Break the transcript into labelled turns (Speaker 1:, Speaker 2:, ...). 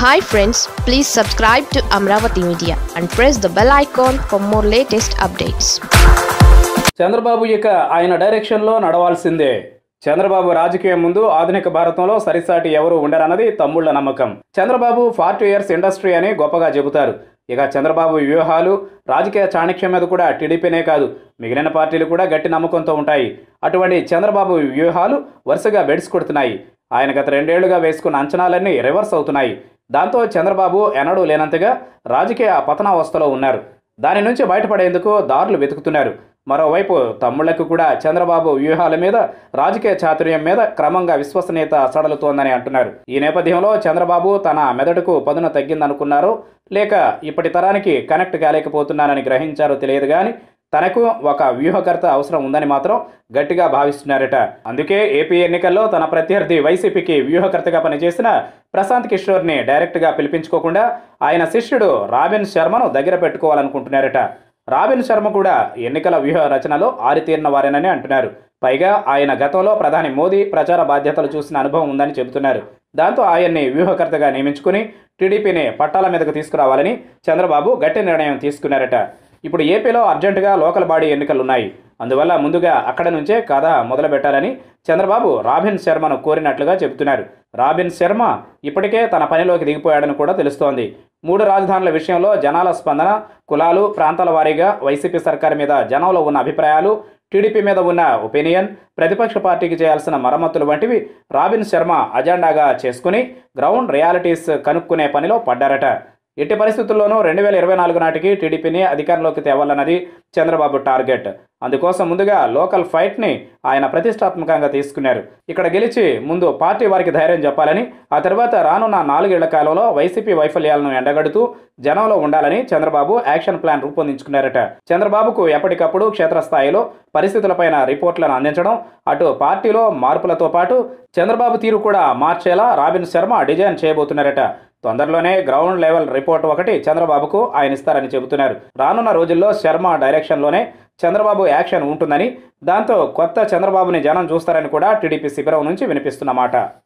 Speaker 1: hi friends please subscribe to Amaravati media and press the bell icon for more latest updates
Speaker 2: Chandrababu ఇక ఆయన డైరెక్షన్లో నడవాల్సిందే చంద్రబాబు రాజకీయం ముందు ఆధునిక భారతంలో సరిసాటి ఎవరు ఉండరన్నది తమ్ముళ్ల నమ్మకం చంద్రబాబు ఫార్టీ ఇయర్స్ ఇండస్ట్రీ అని గొప్పగా చెబుతారు ఇక చంద్రబాబు వ్యూహాలు రాజకీయ చాణక్యం మీద కూడా టీడీపీనే కాదు మిగిలిన పార్టీలు కూడా గట్టి నమ్మకంతో ఉంటాయి అటువంటి చంద్రబాబు వ్యూహాలు వరుసగా బెడిసి కొడుతున్నాయి ఆయన గత రెండేళ్లుగా వేసుకున్న అంచనాలన్నీ రివర్స్ అవుతున్నాయి దాంతో చంద్రబాబు ఎన్నడూ లేనంతగా రాజకీయ పతనావస్థలో ఉన్నారు దాని నుంచి బయటపడేందుకు దారులు వెతుకుతున్నారు మరోవైపు తమ్ముళ్లకు కూడా చంద్రబాబు వ్యూహాల మీద రాజకీయ చాతుర్యం మీద క్రమంగా విశ్వసనీయత సడలుతోందని అంటున్నారు ఈ నేపథ్యంలో చంద్రబాబు తన మెదడుకు పదును తగ్గిందనుకున్నారో లేక ఇప్పటి తరానికి కనెక్ట్ కాలేకపోతున్నానని గ్రహించారో తెలియదు కానీ తనకు ఒక వ్యూహకర్త అవసరం ఉందని మాత్రం గట్టిగా భావిస్తున్నారట అందుకే ఏపీ ఎన్నికల్లో తన ప్రత్యర్థి వైసీపీకి వ్యూహకర్తగా పనిచేసిన ప్రశాంత్ కిషోర్ని డైరెక్ట్గా పిలిపించుకోకుండా ఆయన శిష్యుడు రాబిన్ శర్మను దగ్గర పెట్టుకోవాలనుకుంటున్నారట రాబిన్ శర్మ కూడా ఎన్నికల వ్యూహ రచనలో ఆరితేరిన వారేనని అంటున్నారు పైగా ఆయన గతంలో ప్రధాని మోదీ ప్రచార బాధ్యతలు చూసిన అనుభవం ఉందని చెబుతున్నారు దాంతో ఆయన్ని వ్యూహకర్తగా నియమించుకుని టీడీపీని పట్టాల మీదకు తీసుకురావాలని చంద్రబాబు గట్టి నిర్ణయం తీసుకున్నారట ఇప్పుడు ఏపీలో అర్జెంటుగా లోకల్ బాడీ ఎన్నికలున్నాయి అందువల్ల ముందుగా అక్కడ నుంచే కథ మొదలు పెట్టాలని చంద్రబాబు రాబిన్ శర్మను కోరినట్లుగా చెబుతున్నారు రాబిన్ శర్మ ఇప్పటికే తన పనిలోకి దిగిపోయాడని కూడా తెలుస్తోంది మూడు రాజధానుల విషయంలో జనాల స్పందన కులాలు ప్రాంతాల వారీగా వైసీపీ సర్కారు మీద జనంలో ఉన్న అభిప్రాయాలు టీడీపీ మీద ఉన్న ఒపీనియన్ ప్రతిపక్ష పార్టీకి చేయాల్సిన మరమ్మతులు వంటివి రాబిన్ శర్మ అజెండాగా చేసుకుని గ్రౌండ్ రియాలిటీస్ కనుక్కునే పనిలో పడ్డారట ఎట్టి పరిస్థితుల్లోనూ రెండు వేల ఇరవై నాలుగు నాటికి టీడీపీని అధికారంలోకి తేవాలన్నది చంద్రబాబు టార్గెట్ అందుకోసం ముందుగా లోకల్ ఫైట్ని ఆయన ప్రతిష్టాత్మకంగా తీసుకున్నారు ఇక్కడ గెలిచి ముందు పార్టీ వారికి ధైర్యం చెప్పాలని ఆ తర్వాత రానున్న నాలుగేళ్ల కాలంలో వైసీపీ వైఫల్యాలను ఎండగడుతూ జనంలో ఉండాలని చంద్రబాబు యాక్షన్ ప్లాన్ రూపొందించుకున్నారట చంద్రబాబుకు ఎప్పటికప్పుడు క్షేత్రస్థాయిలో పరిస్థితులపైన రిపోర్ట్లను అందించడం అటు పార్టీలో మార్పులతో పాటు చంద్రబాబు తీరు కూడా మార్చేలా రాబిన్ శర్మ డిజైన్ చేయబోతున్నారట తొందరలోనే గ్రౌండ్ లెవెల్ రిపోర్ట్ ఒకటి చంద్రబాబుకు ఆయన ఇస్తారని చెబుతున్నారు రానున్న రోజుల్లో శర్మ డైరెక్షన్లోనే చంద్రబాబు యాక్షన్ ఉంటుందని దాంతో కొత్త చంద్రబాబుని జనం చూస్తారని కూడా టీడీపీ శిబిరం నుంచి వినిపిస్తున్నమాట